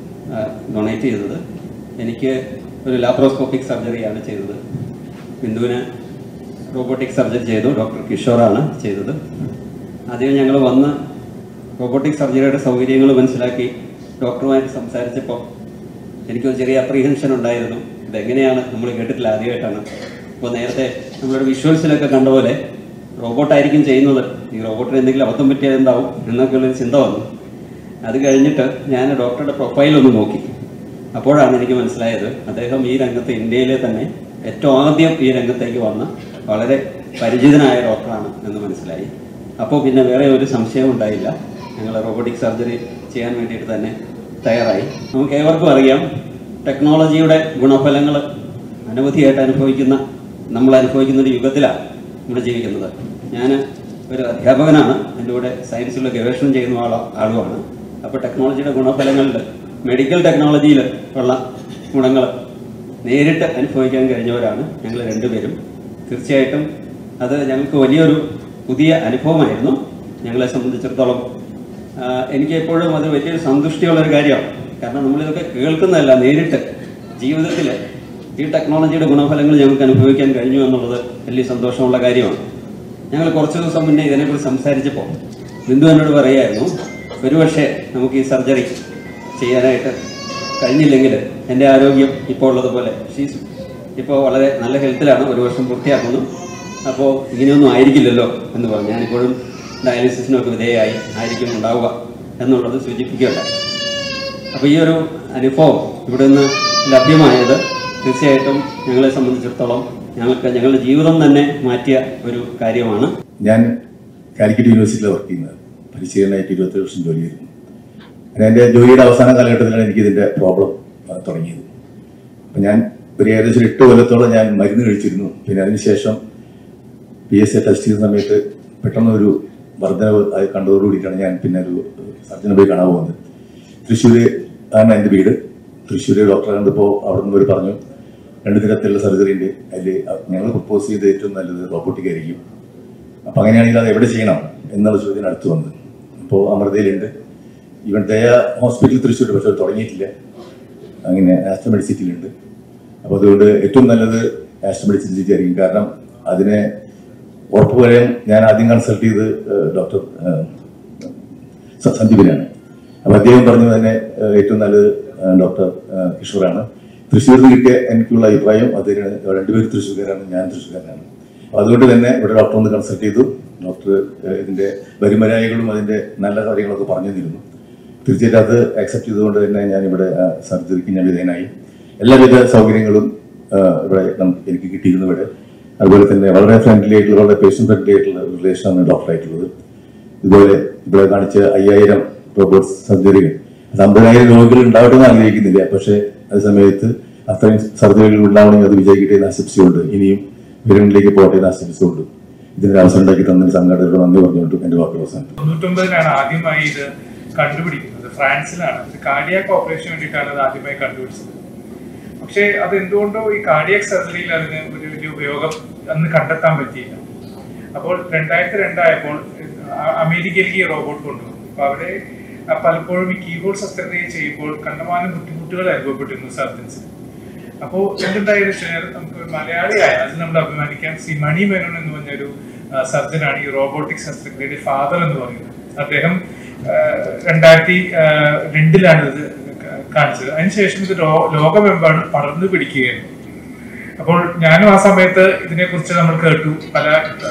ഡൊണേറ്റ് ചെയ്തത് എനിക്ക് ഒരു ലാപ്രോസ്കോപ്പിക് സർജറിയാണ് ചെയ്തത് ബിന്ദുവിന് റോബോട്ടിക് സർജറി ചെയ്തു ഡോക്ടർ കിഷോറാണ് ചെയ്തത് ആദ്യം ഞങ്ങൾ വന്ന് റോബോട്ടിക് സർജറിയുടെ സൗകര്യങ്ങൾ മനസ്സിലാക്കി ഡോക്ടറുമായിട്ട് സംസാരിച്ചപ്പോൾ എനിക്കൊരു ചെറിയ അപ്രീഹെൻഷൻ ഉണ്ടായിരുന്നു ഇതെങ്ങനെയാണ് നമ്മൾ കേട്ടിട്ടില്ല ആദ്യമായിട്ടാണ് അപ്പോൾ നേരത്തെ നമ്മളൊരു വിഷ്വൽസിലൊക്കെ കണ്ട പോലെ റോബോട്ടായിരിക്കും ചെയ്യുന്നത് ഈ റോബോട്ടിന് എന്തെങ്കിലും അബദ്ധം പറ്റിയാൽ എന്താവും എന്നൊക്കെയുള്ളൊരു ചിന്ത വന്നു അത് കഴിഞ്ഞിട്ട് ഞാൻ ഡോക്ടറുടെ പ്രൊഫൈൽ ഒന്ന് നോക്കി അപ്പോഴാണ് എനിക്ക് മനസ്സിലായത് അദ്ദേഹം ഈ രംഗത്ത് ഇന്ത്യയിലെ തന്നെ ഏറ്റവും ആദ്യം ഈ രംഗത്തേക്ക് വന്ന വളരെ പരിചിതനായ ഡോക്ടറാണ് എന്ന് മനസ്സിലായി അപ്പോൾ പിന്നെ വേറെ ഒരു സംശയവും ഉണ്ടായില്ല ഞങ്ങൾ റോബോട്ടിക് സർജറി ചെയ്യാൻ വേണ്ടിയിട്ട് തന്നെ തയ്യാറായി നമുക്ക് ഏവർക്കും അറിയാം ടെക്നോളജിയുടെ ഗുണഫലങ്ങൾ അനവധിയായിട്ട് അനുഭവിക്കുന്ന നമ്മൾ അനുഭവിക്കുന്ന ഒരു യുഗത്തിലാണ് നമ്മൾ ജീവിക്കുന്നത് ഞാൻ ഒരു അധ്യാപകനാണ് എൻ്റെ കൂടെ സയൻസിലുള്ള ഗവേഷണം ചെയ്യുന്ന ആളോ ആളുമാണ് അപ്പോൾ ടെക്നോളജിയുടെ ഗുണഫലങ്ങളിൽ മെഡിക്കൽ ടെക്നോളജിയിൽ ഉള്ള ഗുണങ്ങൾ നേരിട്ട് അനുഭവിക്കാൻ കഴിഞ്ഞവരാണ് ഞങ്ങൾ രണ്ടുപേരും തീർച്ചയായിട്ടും അത് ഞങ്ങൾക്ക് വലിയൊരു പുതിയ അനുഭവമായിരുന്നു ഞങ്ങളെ സംബന്ധിച്ചിടത്തോളം ആ, എനിക്ക് എപ്പോഴും അത് വലിയൊരു സന്തുഷ്ടിയുള്ളൊരു കാര്യമാണ് കാരണം നമ്മളിതൊക്കെ കേൾക്കുന്നതല്ല നേരിട്ട് ജീവിതത്തിൽ ഈ ടെക്നോളജിയുടെ ഗുണഫലങ്ങൾ ഞങ്ങൾക്ക് അനുഭവിക്കാൻ കഴിഞ്ഞു എന്നുള്ളത് വലിയ സന്തോഷമുള്ള കാര്യമാണ് ഞങ്ങൾ കുറച്ച് ദിവസം മുന്നേ ഇതിനെക്കുറിച്ച് സംസാരിച്ചപ്പോൾ ബിന്ദു എന്നോട് പറയായിരുന്നു ഒരുപക്ഷെ നമുക്ക് ഈ സർജറി ചെയ്യാനായിട്ട് കഴിഞ്ഞില്ലെങ്കിൽ എൻ്റെ ആരോഗ്യം ഇപ്പോൾ ഉള്ളതുപോലെ ഷീസ് ഇപ്പോൾ വളരെ നല്ല ഹെൽത്തിലാണ് ഒരു വർഷം പൂർത്തിയാക്കുന്നു അപ്പോൾ ഇങ്ങനെയൊന്നും ആയിരിക്കില്ലല്ലോ എന്ന് പറഞ്ഞു ഞാനിപ്പോഴും ഡയാലിസിസിനൊക്കെ വിധേയമായി ആയിരിക്കും ഉണ്ടാവുക എന്നുള്ളത് സൂചിപ്പിക്കുകയുണ്ടായി അപ്പോൾ ഈ ഒരു അനുഭവം ഇവിടെ നിന്ന് ലഭ്യമായത് തീർച്ചയായിട്ടും ഞങ്ങളെ സംബന്ധിച്ചിടത്തോളം ഞങ്ങൾക്ക് ഞങ്ങളുടെ ജീവിതം തന്നെ മാറ്റിയ ഒരു കാര്യമാണ് ഞാൻ കാലിക്കറ്റ് യൂണിവേഴ്സിറ്റിയിൽ വർക്ക് ചെയ്യുന്നത് പരിശീലനമായിട്ട് ഇരുപത്തേഴ് വർഷം ജോലി ചെയ്തിരുന്നു അങ്ങനെ എൻ്റെ ജോലിയുടെ അവസാന കാലഘട്ടത്തിലാണ് എനിക്ക് ഇതിൻ്റെ പ്രോബ്ലം തുടങ്ങിയത് അപ്പം ഞാൻ ഒരു ഏകദേശം ഒരു എട്ട് കൊല്ലത്തോളം ഞാൻ മരുന്ന് കഴിച്ചിരുന്നു പിന്നെ അതിനുശേഷം പി എസ് എ ടെസ്റ്റ് ചെയ്ത സമയത്ത് പെട്ടെന്ന് ഒരു വർധനവ് അത് കണ്ടതോടുകൂടിയിട്ടാണ് ഞാൻ പിന്നെ ഒരു സർജനെ പോയി കാണാൻ പോകുന്നത് തൃശ്ശൂർ ആണ് എൻ്റെ വീട് തൃശ്ശൂർ ഡോക്ടറെ കണ്ടപ്പോൾ അവിടെ നിന്ന് ഒരു പറഞ്ഞു രണ്ട് തരത്തിലുള്ള സർജറി ഉണ്ട് അതിൽ ഞങ്ങൾ പ്രപ്പോസ് ചെയ്ത് ഏറ്റവും നല്ലത് റോബോട്ടിക് ആയിരിക്കും അപ്പം അങ്ങനെയാണെങ്കിൽ അത് എവിടെ ചെയ്യണം എന്നുള്ള ചോദ്യം അടുത്ത് വന്നത് അപ്പോൾ അമൃതയിലുണ്ട് ഇവൻ ദയ ഹോസ്പിറ്റൽ തൃശ്ശൂർ പക്ഷെ അത് തുടങ്ങിയിട്ടില്ല അങ്ങനെ ആസ്റ്റർ മെഡിസിറ്റിയിലുണ്ട് അപ്പോൾ അതുകൊണ്ട് ഏറ്റവും നല്ലത് ആസ്റ്റർ മെഡിസിറ്റി ആയിരിക്കും കാരണം അതിനെ ഉറപ്പ് പറയാൻ ഞാൻ ആദ്യം കൺസൾട്ട് ചെയ്ത് ഏഹ്, ഡോക്ടർ ഏഹ്, സ- സന്ദീപിനാണ് അപ്പോൾ അദ്ദേഹം പറഞ്ഞു തന്നെ ഏഹ്, ഏറ്റവും നല്ലത് ഏഹ്, ഡോക്ടർ ഏഹ്, കിഷോറാണ് തൃശ്ശൂരിൽ നിന്ന് കിട്ടിയ എനിക്കുള്ള അഭിപ്രായം അദ്ദേഹം രണ്ടുപേരും തൃശ്ശൂർക്കാരാണ് ഞാൻ തൃശ്ശൂർക്കാരനാണ് അപ്പോൾ അതുകൊണ്ട് തന്നെ ഇവിടെ ഡോക്ടർ ഒന്ന് കൺസൾട്ട് ചെയ്തു ഡോക്ടർ ഏഹ്, ഇതിന്റെ വരുമരായികളും അതിന്റെ നല്ല കാര്യങ്ങളൊക്കെ പറഞ്ഞു തന്നിരുന്നു തീർച്ചയായിട്ടും അത് അക്സെപ്റ്റ് ചെയ്തുകൊണ്ട് തന്നെ ഞാൻ ഇവിടെ സർജറിക്ക് ഞാൻ വിധേയനായി എല്ലാവിധ സൗകര്യങ്ങളും ആ, ഇവിടെ നം- എനിക്ക് കിട്ടിയിരുന്നു ഇവിടെ അതുപോലെ തന്നെ വളരെ ഫ്രണ്ട്ലി ആയിട്ടുള്ള വളരെ പേഷ്യൻ ഫ്രണ്ട്ലി ആയിട്ടുള്ള റിലേഷനാണ് ഡോക്ടറായിട്ടുള്ളത് ഇതുപോലെ ഇവിടെ കാണിച്ച അയ്യായിരം റോബോട്ട്സ് സർജറികൾ അത് അമ്പതിനായിരം രോഗികൾ ഉണ്ടാവട്ടെ എന്ന് ആഗ്രഹിക്കുന്നില്ല പക്ഷേ അതേ സമയത്ത് അത്രയും സർജറികൾ ഉണ്ടാവണമെങ്കിൽ അത് വിജയിക്കട്ടെ എന്ന് ആശംസിച്ചുകൊണ്ട് ഇനിയും വിവരങ്ങളിലേക്ക് പോകട്ടെ എന്ന് ആശംസിച്ചുകൊണ്ട് ഇതിനൊരു അവസരം ഉണ്ടാക്കി തന്നതിന് സംഘടനയോട് നന്ദി പറഞ്ഞുകൊണ്ട് എന്റെ വാക്കുകൾ അവസാനിപ്പിക്കുന്നു തൊണ്ണൂറ്റൊമ്പതിലാണ് ആദ്യമായി ഇത് കണ്ടുപിടിക്കുന്നത് ഫ്രാൻസിലാണ് ഇത് കാർഡിയാക് ഓപ്പറേഷന് വേണ്ടിയിട്ടാണ് അത് ആദ്യമായി കണ്ടുപിടിച്ചത് പക്ഷേ അത് എന്തുകൊണ്ടോ ഈ കാർഡിയാക് സർജറിയിൽ അതിന് ഒരു വലിയ ഉപയോഗം അന്ന് കണ്ടെത്താൻ പറ്റിയില്ല അപ്പോൾ രണ്ടായിരത്തി രണ്ടായപ്പോൾ അ- അമേരിക്കയിലേക്ക് ഈ റോബോട്ട് കൊണ്ടുവന്നു അപ്പൊ അവിടെ അഹ് പലപ്പോഴും ഈ കീബോർഡ് ശസ്ത്രക്രിയ ചെയ്യുമ്പോൾ കണ്ടമാനം ബുദ്ധിമുട്ടുകൾ അനുഭവപ്പെട്ടിരുന്നു സർജൻസിന് അപ്പോൾ എന്തുണ്ടായെന്ന് വെച്ചാൽ നമുക്ക് ഒരു മലയാളിയായ അതിൽ നമ്മൾ അഭിമാനിക്കാം ശ്രീ മണി മേനോൻ എന്ന് പറഞ്ഞൊരു ആ, സർജനാണ് ഈ റോബോട്ടിക് ശസ്ത്രക്രിയയുടെ ഫാദർ എന്ന് പറയുന്നത് അദ്ദേഹം ആ, രണ്ടായിരത്തി ആ, രണ്ടിലാണ് ഇത് ക- കാണിച്ചത് അതിനുശേഷം ഇത് ലോ- ലോകമെമ്പാടും പടർന്നു പിടിക്കുകയായിരുന്നു അപ്പോൾ ഞാനും ആ സമയത്ത് ഇതിനെക്കുറിച്ച് നമ്മൾ കേട്ടു പല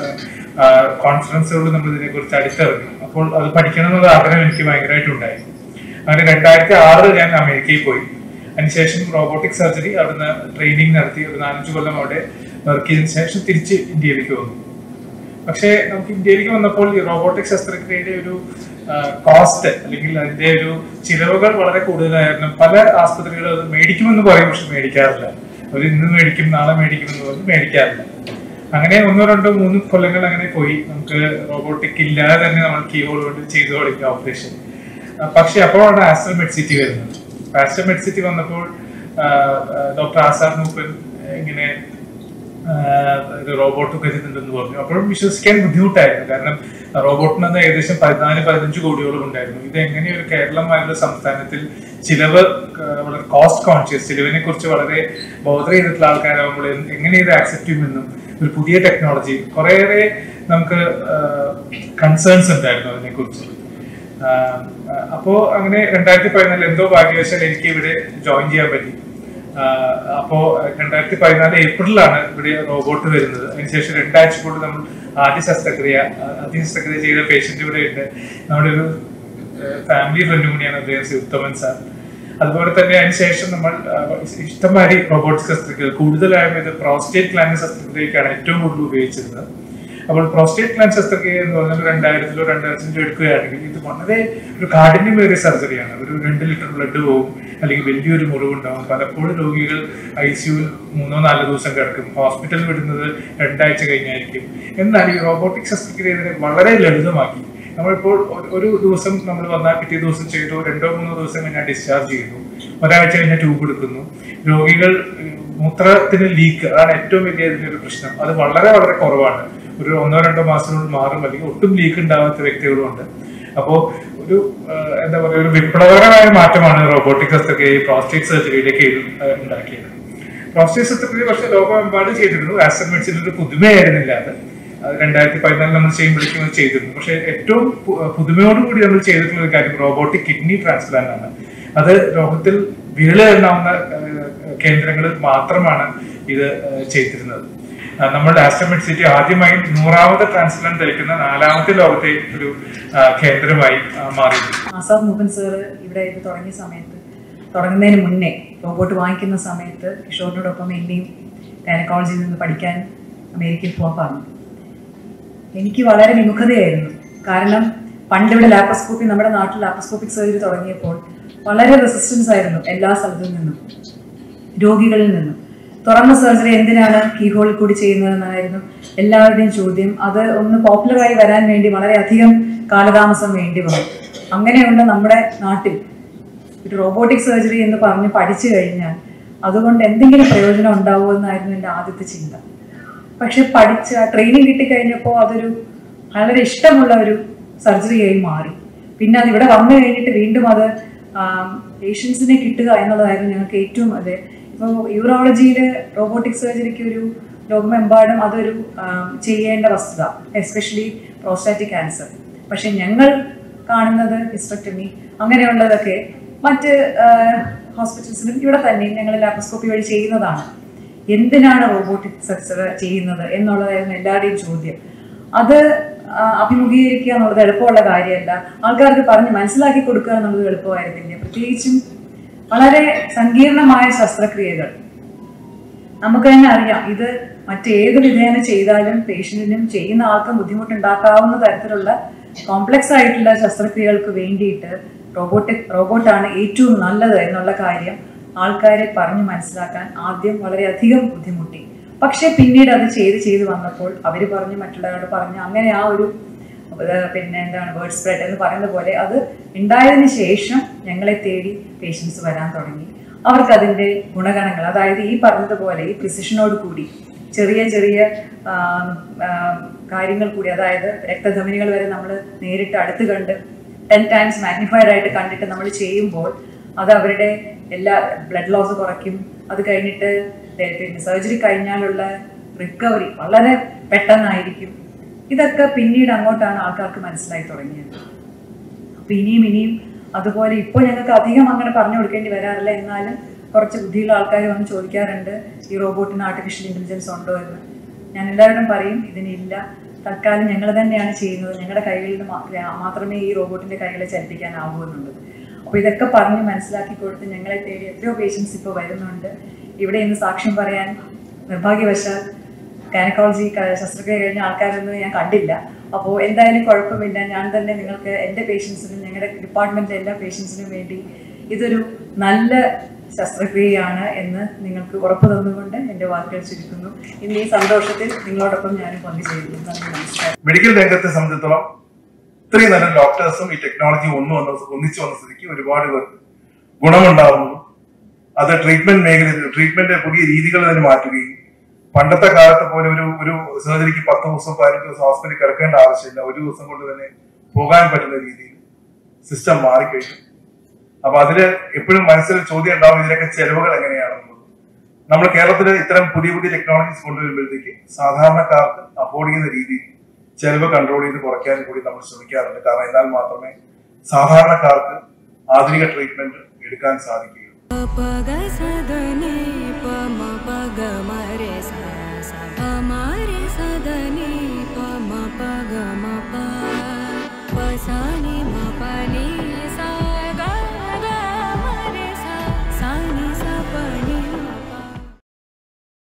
കോൺഫറൻസുകളിൽ നമ്മൾ ഇതിനെക്കുറിച്ച് അടുത്തിറങ്ങി അപ്പോൾ അത് പഠിക്കണം എന്നുള്ള ആഗ്രഹം എനിക്ക് ഭയങ്കരമായിട്ടുണ്ടായി അങ്ങനെ രണ്ടായിരത്തി ആറ് ഞാൻ അമേരിക്കയിൽ പോയി അതിനുശേഷം റോബോട്ടിക് സർജറി അവിടുന്ന് ട്രെയിനിങ് നടത്തി ഒരു നാലഞ്ച് കൊല്ലം അവിടെ വർക്ക് ചെയ്തതിനു ശേഷം തിരിച്ച് ഇന്ത്യയിലേക്ക് വന്നു പക്ഷേ നമുക്ക് ഇന്ത്യയിലേക്ക് വന്നപ്പോൾ ഈ റോബോട്ടിക് ശസ്ത്രക്രിയയുടെ ഒരു കോസ്റ്റ് അല്ലെങ്കിൽ അതിന്റെ ഒരു ചിലവുകൾ വളരെ കൂടുതലായിരുന്നു പല ആസ്പത്രികളും അത് മേടിക്കുമെന്ന് പറയും പക്ഷെ മേടിക്കാറില്ല അവർ ഇന്ന് മേടിക്കും നാളെ മേടിക്കുമെന്ന് പറഞ്ഞ് മേടിക്കാറില്ല അങ്ങനെ ഒന്നോ രണ്ടോ മൂന്ന് കൊല്ലങ്ങൾ അങ്ങനെ പോയി നമുക്ക് റോബോട്ടിക് ഇല്ലാതെ തന്നെ നമ്മൾ കീബോർഡ് കൊണ്ട് ചെയ്തു തുടങ്ങിയ ഓപ്പറേഷൻ പക്ഷെ അപ്പോഴാണ് ആസ്റ്റർ മെഡ്സിറ്റി വരുന്നത് ആസ്റ്റർ മെഡ്സിറ്റി വന്നപ്പോൾ ഡോക്ടർ ആസാർ മൂപ്പൻ ഇങ്ങനെ റോബോട്ടൊക്കെ ഇതിണ്ടെന്ന് പറഞ്ഞു അപ്പോഴും വിശ്വസിക്കാൻ ബുദ്ധിമുട്ടായിരുന്നു കാരണം റോബോട്ടിന് അന്ന് ഏകദേശം പതിനാല് പതിനഞ്ച് കോടിയോളം ഉണ്ടായിരുന്നു ഇത് എങ്ങനെ ഒരു കേരളമായുള്ള സംസ്ഥാനത്തിൽ ചിലവ് ആ, വളരെ കോസ്റ്റ് കോൺഷ്യസ് ചിലവിനെ കുറിച്ച് വളരെ ബോധർ ചെയ്തിട്ടുള്ള ആൾക്കാരാകുമ്പോൾ എങ്ങനെ ഇത് ആക്സെപ്റ്റ് ചെയ്യുമെന്നും ഒരു പുതിയ ടെക്നോളജി കുറേയേറെ നമുക്ക് കൺസേൺസ് ഉണ്ടായിരുന്നു അതിനെക്കുറിച്ച് ആഹ് അപ്പോ അങ്ങനെ രണ്ടായിരത്തി പതിനാലിൽ എന്തോ ഭാഗ്യവശാൽ എനിക്ക് ഇവിടെ ജോയിൻ ചെയ്യാൻ പറ്റി ആഹ് അപ്പോ രണ്ടായിരത്തി പതിനാല് ഏപ്രിലാണ് ഇവിടെ റോബോട്ട് വരുന്നത് അതിനുശേഷം രണ്ടാഴ്ച കൊണ്ട് നമ്മൾ ആദ്യ ശസ്ത്രക്രിയ ആഹ് ആദ്യ ശസ്ത്രക്രിയ ചെയ്ത പേഷ്യന്റ് ഇവിടെ ഉണ്ട് നമ്മുടെ ഒരു ഫാമിലി ഫ്രണ്ട് കൂടിയാണ് അദ്ദേഹം ശ്രീ ഉത്തമൻ സാർ അതുപോലെ തന്നെ അതിനുശേഷം നമ്മൾ ആഹ് ഇഷ്ടംമാതിരി റോബോട്ടിക് ശസ്ത്രക്രിയ കൂടുതലായും ഇത് പ്രോസ്റ്റേറ്റ് ഗ്ലാൻഡ് ശസ്ത്രക്രിയക്കാണ് ഏറ്റവും കൂടുതൽ ഉപയോഗിച്ചിരുന്നത് അപ്പോൾ പ്രോസ്റ്റേറ്റ് ഗ്ലാൻഡ് ശസ്ത്രക്രിയ എന്ന് പറഞ്ഞാൽ രണ്ടായിരത്തിലോ രണ്ടായിരത്തിലോ എടുക്കുകയാണെങ്കിൽ ഇത് വളരെ ഒരു കാഠിന്യമേറിയ സർജറിയാണ് ഒരു രണ്ട് ലിറ്റർ ബ്ലഡ് പോകും അല്ലെങ്കിൽ വലിയൊരു മുറിവുണ്ടാവും പലപ്പോഴും രോഗികൾ ഐ സിയുവിൽ മൂന്നോ നാലോ ദിവസം കിടക്കും ഹോസ്പിറ്റലിൽ വിടുന്നത് രണ്ടാഴ്ച കഴിഞ്ഞായിരിക്കും എന്നാൽ ഈ റോബോട്ടിക് ശസ്ത്രക്രിയ ഇതിനെ വളരെ ലളിതമാക്കി നമ്മളിപ്പോൾ ഒരു- ഒരു ദിവസം നമ്മൾ വന്നാൽ പിറ്റേ ദിവസം ചെയ്തു രണ്ടോ മൂന്നോ ദിവസം കഴിഞ്ഞാൽ ഡിസ്ചാർജ് ചെയ്യുന്നു ഒരാഴ്ച കഴിഞ്ഞാൽ ട്യൂബ് എടുക്കുന്നു രോഗികൾ ഉം, മൂത്രത്തിന് ലീക്ക് അതാണ് ഏറ്റവും വലിയ ഇതിനൊരു പ്രശ്നം അത് വളരെ വളരെ കുറവാണ് ഒരു ഒന്നോ രണ്ടോ മാസത്തിനുള്ളിൽ മാറും അല്ലെങ്കിൽ ഒട്ടും ലീക്ക് ഉണ്ടാവാത്ത വ്യക്തികളും ഉണ്ട് അപ്പോ ഒരു ആ, എന്താ പറയുക ഒരു വിപ്ലവകരമായ മാറ്റമാണ് റോബോട്ടിക് ശസ്ത്രക്രിയ ഈ പ്രോസ്റ്റേറ്റ് സർജറിയിലേക്ക് ഉണ്ടാക്കിയത് പ്രോസ്റ്റേറ്റ് ശസ്ത്രക്രിയ പക്ഷേ ലോകമെമ്പാടും ചെയ്തിരുന്നു ആസ്റ്റർ മെഡിസിൻ ഒരു പുതുമയായിരുന്നില്ല അത് അത് രണ്ടായിരത്തി പതിനാലിൽ നമ്മൾ ചെയ്യുമ്പോഴേക്കും അത് ചെയ്തിരുന്നു പക്ഷേ ഏറ്റവും പു- പുതുമയോടുകൂടി നമ്മൾ ചെയ്തിട്ടുള്ള ഒരു കാര്യം റോബോട്ടിക് കിഡ്നി ട്രാൻസ്പ്ലാന്റ് ആണ് അത് ലോകത്തിൽ വിരലെണ്ണാവുന്ന കേന്ദ്രങ്ങളിൽ മാത്രമാണ് ഇത് ആ, ചെയ്തിരുന്നത് ആ, നമ്മുടെ ആസ്റ്റർ മെഡിസിറ്റി ആദ്യമായി നൂറാമത് ട്രാൻസ്പ്ലാന്റ് ധരിക്കുന്ന നാലാമത്തെ ലോകത്തെ ഒരു ആ, കേന്ദ്രമായി ആ, മാറിയിട്ടുണ്ട് ആസാദ് മുഖൻ സാറ് ഇവിടെ ഇത് തുടങ്ങിയ സമയത്ത് തുടങ്ങുന്നതിന് മുന്നേ റോബോട്ട് വാങ്ങിക്കുന്ന സമയത്ത് കിഷോറിനോടൊപ്പം എന്നെയും ഗൈനക്കോളജിയിൽ നിന്ന് പഠിക്കാൻ അമേരിക്കയിൽ പോകാൻ പറഞ്ഞു എനിക്ക് വളരെ വിമുഖതയായിരുന്നു കാരണം പണ്ട് ഇവിടെ ലാപ്പസ്കോപ്പി നമ്മുടെ നാട്ടിൽ ലാപ്പസ്കോപ്പിക് സർജറി തുടങ്ങിയപ്പോൾ വളരെ റെസിസ്റ്റൻസ് ആയിരുന്നു എല്ലാ സ്ഥലത്തു നിന്നും രോഗികളിൽ നിന്നും തുറന്ന സർജറി എന്തിനാണ് കീഹോളിൽ കൂടി ചെയ്യുന്നതെന്നായിരുന്നു എല്ലാവരുടെയും ചോദ്യം അത് ഒന്ന് പോപ്പുലറായി വരാൻ വേണ്ടി വളരെയധികം കാലതാമസം വേണ്ടി വന്നു അങ്ങനെയുണ്ട് നമ്മുടെ നാട്ടിൽ ഒരു റോബോട്ടിക് സർജറി എന്ന് പറഞ്ഞ് പഠിച്ചു കഴിഞ്ഞാൽ അതുകൊണ്ട് എന്തെങ്കിലും പ്രയോജനം ഉണ്ടാവുമോ എന്നായിരുന്നു എൻ്റെ ആദ്യത്തെ ചിന്ത പക്ഷെ പഠിച്ച ട്രെയിനിങ് കിട്ടിക്കഴിഞ്ഞപ്പോൾ അതൊരു വളരെ ഇഷ്ടമുള്ള ഒരു സർജറിയായി മാറി പിന്നെ അത് ഇവിടെ വന്നു കഴിഞ്ഞിട്ട് വീണ്ടും അത് പേഷ്യൻസിനെ കിട്ടുക എന്നുള്ളതായിരുന്നു ഞങ്ങൾക്ക് ഏറ്റവും അത് ഇപ്പോൾ യൂറോളജിയിൽ റോബോട്ടിക് സർജറിക്ക് ഒരു ലോകമെമ്പാടും അതൊരു ആം, ചെയ്യേണ്ട വസ്തുത എസ്പെഷ്യലി പ്രോസ്റ്റാറ്റിക് ക്യാൻസർ പക്ഷെ ഞങ്ങൾ കാണുന്നത് ഹിസ്റ്റക്ടമി അങ്ങനെയുള്ളതൊക്കെ മറ്റ് ഹോസ്പിറ്റൽസിലും ഇവിടെ തന്നെ ഞങ്ങൾ ലാപ്രോസ്കോപ്പി വഴി ചെയ്യുന്നതാണ് എന്തിനാണ് റോബോട്ടിക് സർജർ ചെയ്യുന്നത് എന്നുള്ളതായിരുന്നു എല്ലാവരുടെയും ചോദ്യം അത് ആ, അഭിമുഖീകരിക്കുക എന്നുള്ളത് എളുപ്പമുള്ള കാര്യമല്ല ആൾക്കാർക്ക് പറഞ്ഞ് മനസ്സിലാക്കി കൊടുക്കുക എന്നുള്ളത് എളുപ്പമായിരുന്നില്ല പ്രത്യേകിച്ചും വളരെ സങ്കീർണമായ ശസ്ത്രക്രിയകൾ നമുക്ക് തന്നെ അറിയാം ഇത് മറ്റേത് വിധേന ചെയ്താലും പേഷ്യന്റിനും ചെയ്യുന്ന ആൾക്കും ബുദ്ധിമുട്ടുണ്ടാക്കാവുന്ന തരത്തിലുള്ള കോംപ്ലക്സ് ആയിട്ടുള്ള ശസ്ത്രക്രിയകൾക്ക് വേണ്ടിയിട്ട് റോബോട്ടിക് റോബോട്ടാണ് ഏറ്റവും നല്ലത് എന്നുള്ള കാര്യം ആൾക്കാരെ പറഞ്ഞ് മനസ്സിലാക്കാൻ ആദ്യം വളരെയധികം ബുദ്ധിമുട്ടി പക്ഷെ പിന്നീട് അത് ചെയ്ത് ചെയ്ത് വന്നപ്പോൾ അവർ പറഞ്ഞ് മറ്റുള്ളവരോട് പറഞ്ഞ് അങ്ങനെ ആ ഒരു ഏർ പിന്നെ എന്താണ് വേർഡ് സ്പ്രെഡ് എന്ന് പറയുന്ന പോലെ അത് ഉണ്ടായതിനു ശേഷം ഞങ്ങളെ തേടി പേഷ്യൻസ് വരാൻ തുടങ്ങി അവർക്ക് അതിന്റെ ഗുണഗണങ്ങൾ അതായത് ഈ പറഞ്ഞതുപോലെ ഈ പ്രിസിഷനോട് കൂടി ചെറിയ ചെറിയ ആം, ആം, കാര്യങ്ങൾ കൂടി അതായത് രക്തധമനികൾ വരെ നമ്മൾ നേരിട്ട് അടുത്ത് കണ്ട് ടെൻ ടൈംസ് മാഗ്നിഫൈഡ് ആയിട്ട് കണ്ടിട്ട് നമ്മൾ ചെയ്യുമ്പോൾ അത് അവരുടെ എല്ലാ ബ്ലഡ് ലോസ് കുറയ്ക്കും അത് കഴിഞ്ഞിട്ട് ദേ- പിന്നെ സർജറി കഴിഞ്ഞാലുള്ള റിക്കവറി വളരെ പെട്ടെന്നായിരിക്കും ഇതൊക്കെ പിന്നീട് അങ്ങോട്ടാണ് ആൾക്കാർക്ക് മനസ്സിലായി തുടങ്ങിയത് അപ്പൊ ഇനിയും ഇനിയും അതുപോലെ ഇപ്പോൾ ഞങ്ങൾക്ക് അധികം അങ്ങനെ പറഞ്ഞു കൊടുക്കേണ്ടി വരാറില്ല എന്നാലും കുറച്ച് ബുദ്ധിയുള്ള ആൾക്കാർ വന്ന് ചോദിക്കാറുണ്ട് ഈ റോബോട്ടിന് ആർട്ടിഫിഷ്യൽ ഇന്റലിജൻസ് ഉണ്ടോ എന്ന് ഞാൻ എല്ലാവരോടും പറയും ഇതിനില്ല തൽക്കാലം ഞങ്ങൾ തന്നെയാണ് ചെയ്യുന്നത് ഞങ്ങളുടെ കൈകളിൽ മാ- മാത്രമേ ഈ റോബോട്ടിന്റെ കൈകളെ ചലിപ്പിക്കാനാവൂ എന്നുള്ളത് അപ്പോൾ ഇതൊക്കെ പറഞ്ഞ് മനസ്സിലാക്കി കൊടുത്ത് ഞങ്ങളെ തേടി എത്രയോ പേഷ്യൻസ് ഇപ്പോൾ വരുന്നുണ്ട് ഇവിടെ ഇന്ന് സാക്ഷ്യം പറയാൻ നിർഭാഗ്യവശാൽ ഗൈനക്കോളജി ശസ്ത്രക്രിയ കഴിഞ്ഞ ആൾക്കാരൊന്നും ഞാൻ കണ്ടില്ല അപ്പോൾ എന്തായാലും കുഴപ്പമില്ല ഞാൻ തന്നെ നിങ്ങൾക്ക് എൻ്റെ പേഷ്യൻസിനും ഞങ്ങളുടെ ഡിപ്പാർട്ട്മെൻറ്റിലെ എല്ലാ പേഷ്യൻസിനും വേണ്ടി ഇതൊരു നല്ല ശസ്ത്രക്രിയയാണ് എന്ന് നിങ്ങൾക്ക് ഉറപ്പ് തന്നുകൊണ്ട് എൻ്റെ വാക്കുകൾ ചുരുക്കുന്നു ഇന്ന് ഈ സന്തോഷത്തിൽ നിങ്ങളോടൊപ്പം ഞാനും പങ്കുചേരുന്നു നന്ദി നമസ്കാരം മെഡിക്കൽ രംഗത്തെ സംബന്ധിച്ചിടത്തോളം ഇത്രയും നല്ല ഡോക്ടേഴ്സും ഈ ടെക്നോളജി ഒന്നു വന്ന ഒന്നിച്ചു വന്ന സ്ഥിതിക്ക് ഒരുപാട് പേർക്ക് ഗുണമുണ്ടാവുന്നു അത് ട്രീറ്റ്മെന്റ് മേഖലയിൽ ട്രീറ്റ്മെന്റ് പുതിയ രീതികൾ അതിന് മാറ്റുകയും പണ്ടത്തെ കാലത്തെ പോലെ ഒരു ഒരു സർജറിക്ക് പത്ത് ദിവസം പതിനഞ്ച് ദിവസം ഹോസ്പിറ്റലിൽ കിടക്കേണ്ട ആവശ്യമില്ല ഒരു ദിവസം കൊണ്ട് തന്നെ പോകാൻ പറ്റുന്ന രീതിയിൽ സിസ്റ്റം മാറിക്കഴിഞ്ഞു അപ്പൊ അതില് എപ്പോഴും മനസ്സിൽ ചോദ്യം ഉണ്ടാവും ഇതിനൊക്കെ ചെലവുകൾ എങ്ങനെയാണെന്നുള്ളത് നമ്മൾ കേരളത്തിൽ ഇത്തരം പുതിയ പുതിയ ടെക്നോളജീസ് കൊണ്ടുവരുമ്പോഴത്തേക്ക് സാധാരണക്കാർക്ക് അഫോർഡ് ചെയ്യുന്ന രീതിയിൽ ചെലവ് കൺട്രോൾ ചെയ്ത് കുറയ്ക്കാനും കൂടി നമ്മൾ ശ്രമിക്കാറുണ്ട് കാരണം എന്നാൽ മാത്രമേ സാധാരണക്കാർക്ക് ആധുനിക ട്രീറ്റ്മെന്റ് എടുക്കാൻ സാധിക്കുകയുള്ളൂ पग सदने पम पग मरे सा सा प मरे सदने पम पग म प प सा